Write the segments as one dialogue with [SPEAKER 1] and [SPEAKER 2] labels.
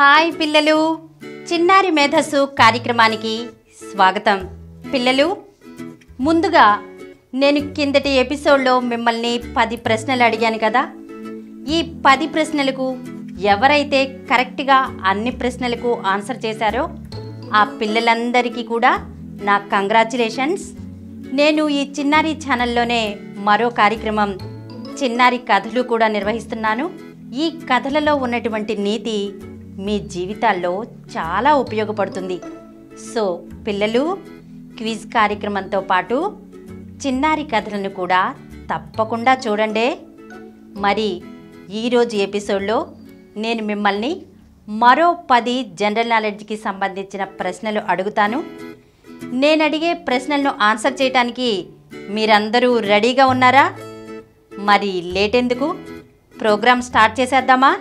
[SPEAKER 1] Hi పిల్లలు చిన్నారి మేధస్సు కార్యక్రమానికి స్వాగతం పిల్లలు ముందుగా నేను కిందటి ఎపిసోడ్లో మిమ్మల్ని పది ప్రశ్నలు అడిగాను కదా ఈ పది ప్రశ్నలకు ఎవరైతే కరెక్ట్గా అన్ని ప్రశ్నలకు ఆన్సర్ చేశారో ఆ పిల్లలందరికీ కూడా నా కంగ్రాచులేషన్స్ నేను ఈ చిన్నారి ఛానల్లోనే మరో కార్యక్రమం చిన్నారి కథలు కూడా నిర్వహిస్తున్నాను ఈ కథలలో ఉన్నటువంటి నీతి మీ జీవితాల్లో చాలా ఉపయోగపడుతుంది సో పిల్లలు క్విజ్ కార్యక్రమంతో పాటు చిన్నారి కథలను కూడా తప్పకుండా చూడండి మరి ఈరోజు ఎపిసోడ్లో నేను మిమ్మల్ని మరో పది జనరల్ నాలెడ్జ్కి సంబంధించిన ప్రశ్నలు అడుగుతాను నేను అడిగే ప్రశ్నలను ఆన్సర్ చేయడానికి మీరందరూ రెడీగా ఉన్నారా మరి లేట్ ఎందుకు ప్రోగ్రామ్ స్టార్ట్ చేసేద్దామా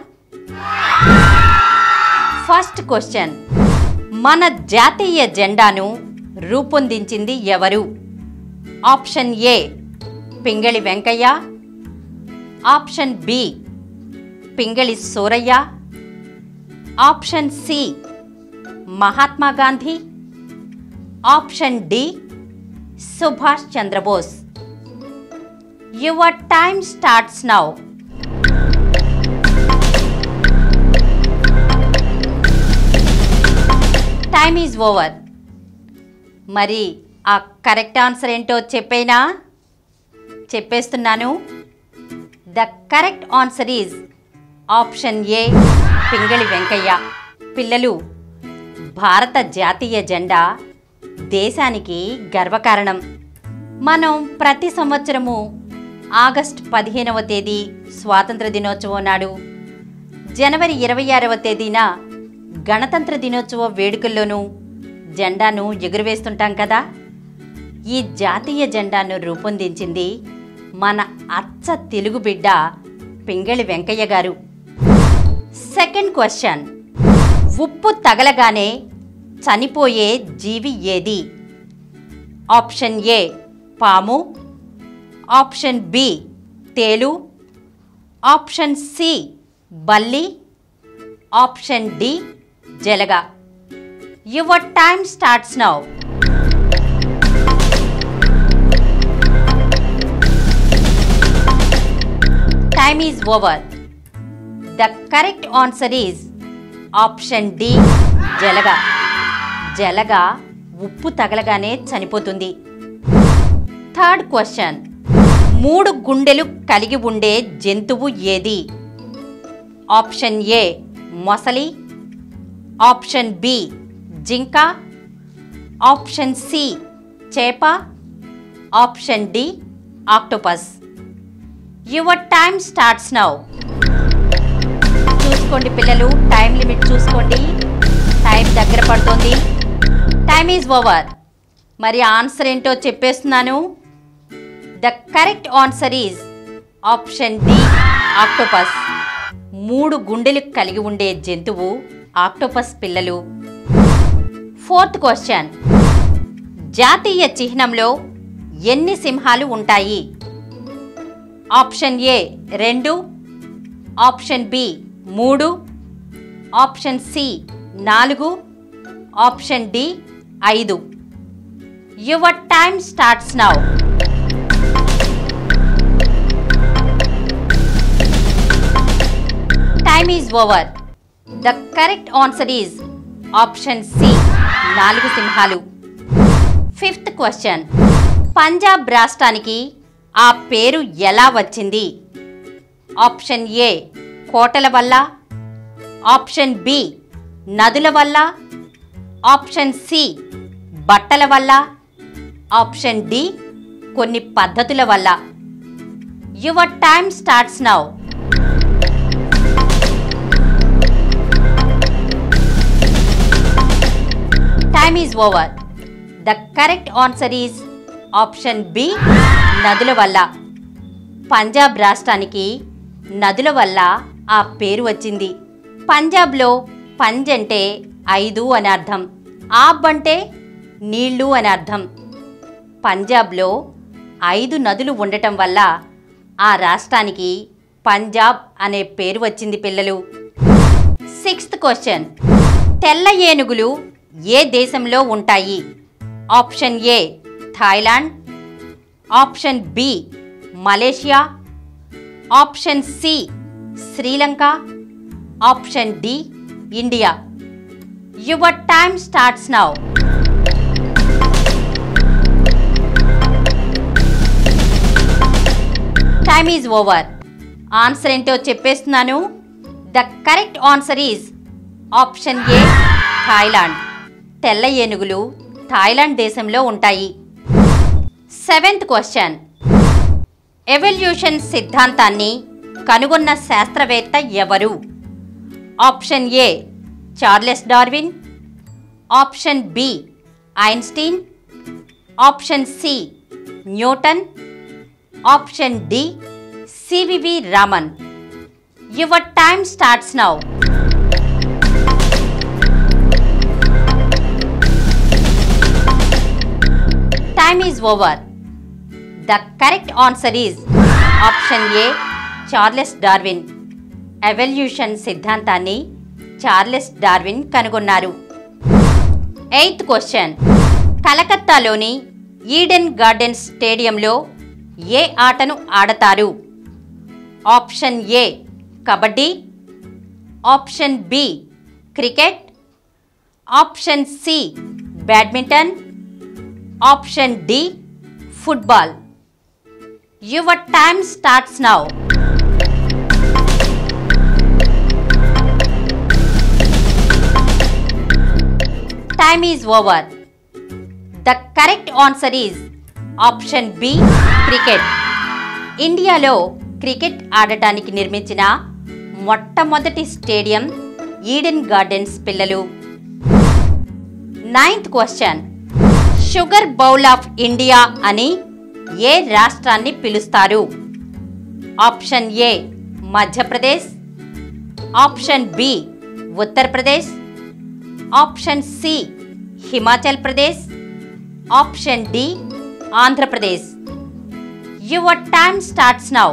[SPEAKER 1] ఫస్ట్ క్వశ్చన్ మన జాతీయ జెండాను రూపొందించింది ఎవరు option A Pingali Venkayya option B Pingali Surayya option C Mahatma Gandhi option D Subhash Chandrabose your time starts now time is over మరి ఆ కరెక్ట్ ఆన్సర్ ఏంటో చెప్పేనా చెప్పేస్తున్నాను the correct answer is option A Pingali Venkayya పిల్లలు భారత జాతీయ జెండా దేశానికి గర్వకారణం మనం ప్రతి సంవత్సరము ఆగస్ట్ పదిహేనవ తేదీ స్వాతంత్ర దినోత్సవం నాడు జనవరి ఇరవై ఆరవ తేదీన గణతంత్ర దినోత్సవ వేడుకల్లోనూ జెండాను ఎగురవేస్తుంటాం కదా ఈ జాతీయ జెండాను రూపొందించింది మన అచ్చ తెలుగు బిడ్డ పింగళి వెంకయ్య గారు సెకండ్ క్వశ్చన్ ఉప్పు తగలగానే చనిపోయే జీవి ఏది ఆప్షన్ ఏ పాము ఆప్షన్ బి తేలు ఆప్షన్ సి బల్లి ఆప్షన్ డి జలగ your time starts now time is over the correct answer is option D జలగ జలగ ఉప్పు తగలగానే చనిపోతుంది థర్డ్ క్వశ్చన్ మూడు గుండెలు కలిగి ఉండే జంతువు ఏది ఆప్షన్ ఏ మొసలి ఆప్షన్ బి జింక ఆప్షన్ సి చేప option D octopus your time starts now చూసుకోండి పిల్లలు టైం లిమిట్ చూసుకోండి టైం దగ్గర పడుతోంది టైమ్ ఈజ్ ఓవర్ మరి ఆన్సర్ ఏంటో చెప్పేస్తున్నాను the correct answer is option D octopus మూడు గుండెలు కలిగి ఉండే జంతువు ఆక్టోపస్ పిల్లలు ఫోర్త్ క్వశ్చన్ జాతీయ చిహ్నంలో ఎన్ని సింహాలు ఉంటాయి ఆప్షన్ ఏ రెండు ఆప్షన్ బి మూడు ఆప్షన్ సి నాలుగు ఆప్షన్ డి ఐదు your time starts now time is over the correct answer is option C నాలుగు సింహాలు ఫిఫ్త్ క్వశ్చన్ పంజాబ్ రాష్ట్రానికి ఆ పేరు ఎలా వచ్చింది ఆప్షన్ ఏ కోటల వల్ల ఆప్షన్ బి నదుల వల్ల ఆప్షన్ సి బట్టల వల్ల ఆప్షన్ డి కొన్ని పద్ధతుల వల్ల your time starts now time is over the correct answer is option B నదుల వల్ల పంజాబ్ రాష్ట్రానికి నదుల వల్ల ఆ పేరు వచ్చింది పంజాబ్లో పంజ్ అంటే ఐదు అని అర్థం ఆబ్ అంటే నీళ్లు అని అర్థం పంజాబ్లో ఐదు నదులు ఉండటం వల్ల ఆ రాష్ట్రానికి పంజాబ్ అనే పేరు వచ్చింది పిల్లలు సిక్స్త్ క్వశ్చన్ తెల్ల ఏనుగులు ఏ దేశంలో ఉంటాయి option A Thailand option B Malaysia option C Sri Lanka option D India your time starts now time is over answer ఏంటో చెప్పేస్తున్నాను the correct answer is option A Thailand తెల్ల ఏనుగులు థాయిలాండ్ దేశంలో ఉంటాయి సెవెంత్ క్వశ్చన్ ఎవల్యూషన్ సిద్ధాంతాన్ని కనుగొన్న శాస్త్రవేత్త ఎవరు option A Charles Darwin option B Einstein option C Newton option D CV Raman your time starts now time is over the correct answer is option A Charles Darwin evolution సిద్ధాంతాన్ని Charles Darwin కనుగొన్నారు eighth question కలకత్తాలోని Eden Gardens స్టేడియంలో ఏ ఆటను ఆడతారు option A kabaddi option B cricket option C badminton option D football your time starts now time is over the correct answer is option B cricket ఇండియాలో cricket ఆడటానికి నిర్మించిన మొట్టమొదటి స్టేడియం ఈడెన్ గార్డెన్స్ పిల్లలు ninth question sugar bowl of India అని ఏ రాష్ట్రాన్ని పిలుస్తారు option A Madhya Pradesh option B Uttar Pradesh option C Himachal Pradesh option D Andhra Pradesh your time starts now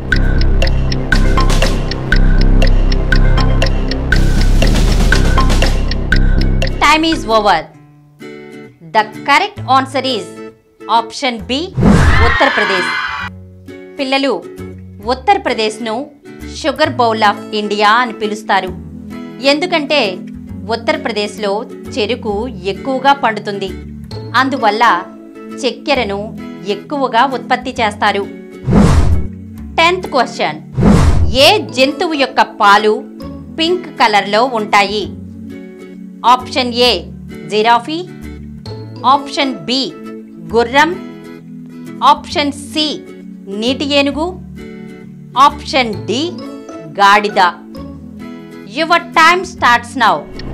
[SPEAKER 1] time is over the correct answer is option B Uttar Pradesh పిల్లలు ఉత్తరప్రదేశ్ను షుగర్ బౌల్ ఆఫ్ ఇండియా అని పిలుస్తారు ఎందుకంటే ఉత్తరప్రదేశ్లో చెరుకు ఎక్కువగా పండుతుంది అందువల్ల చక్కెరను ఎక్కువగా ఉత్పత్తి చేస్తారు టెన్త్ క్వశ్చన్ ఏ జంతువు యొక్క పాలు పింక్ కలర్లో ఉంటాయి option A giraffe option B గుర్రం ఆప్షన్ సి నీటి ఏనుగు ఆప్షన్ డి గాడిద your time starts now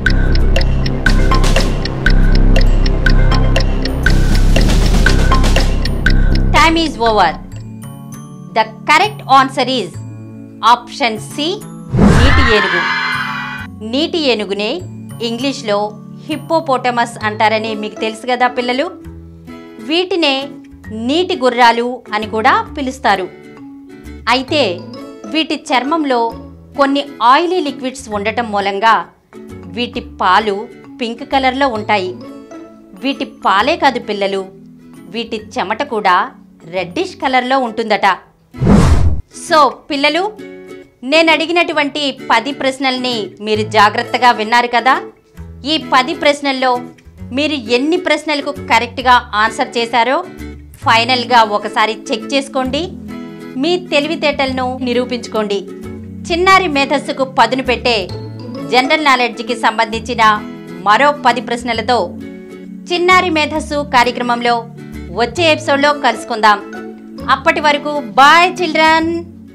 [SPEAKER 1] time is over the correct answer is option C నీటి ఏనుగు నీటి ఏనుగునే ఇంగ్లీష్లో హిప్పోపోటమస్ అంటారని మీకు తెలుసు కదా పిల్లలు వీటినే నీటి గుర్రాలు అని కూడా పిలుస్తారు అయితే వీటి చర్మంలో కొన్ని ఆయిలీ లిక్విడ్స్ ఉండటం మూలంగా వీటి పాలు పింక్ కలర్లో ఉంటాయి వీటి పాలే కాదు పిల్లలు వీటి చెమట కూడా రెడ్డిష్ కలర్లో ఉంటుందట సో పిల్లలు నేను అడిగినటువంటి పది ప్రశ్నల్ని మీరు జాగ్రత్తగా విన్నారు కదా ఈ పది ప్రశ్నల్లో మీరు ఎన్ని ప్రశ్నలకు కరెక్ట్గా ఆన్సర్ చేశారో ఫైనల్గా ఒకసారి చెక్ చేసుకోండి మీ తెలివితేటలను నిరూపించుకోండి చిన్నారి మేధస్సుకు పదును పెట్టే జనరల్ నాలెడ్జ్కి సంబంధించిన మరో పది ప్రశ్నలతో చిన్నారి మేధస్సు కార్యక్రమంలో వచ్చే ఎపిసోడ్లో కలుసుకుందాం అప్పటి వరకు బాయ్ చిల్డ్రన్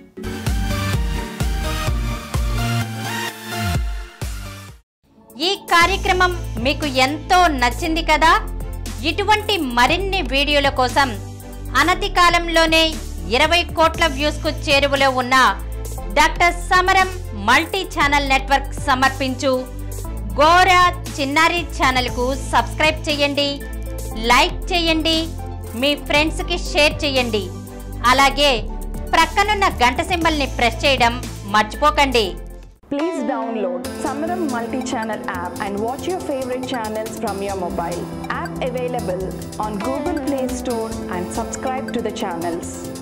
[SPEAKER 1] ఈ కార్యక్రమం మీకు ఎంతో నచ్చింది కదా ఇటువంటి మరిన్ని వీడియోల కోసం అనతి కాలంలోనే ఇరవై కోట్ల వ్యూస్కు చేరువలో ఉన్న డాక్టర్ సమరం మల్టీ ఛానల్ నెట్వర్క్ సమర్పించు గోరా చిన్నారి ఛానల్కు సబ్స్క్రైబ్ చేయండి లైక్ చేయండి మీ ఫ్రెండ్స్కి షేర్ చేయండి అలాగే ప్రక్కనున్న గంట సింబల్ని ప్రెస్ చేయడం మర్చిపోకండి
[SPEAKER 2] Please download Samaram multi-channel app and watch your favorite channels from your mobile. App available on Google Play Store and subscribe to the channels.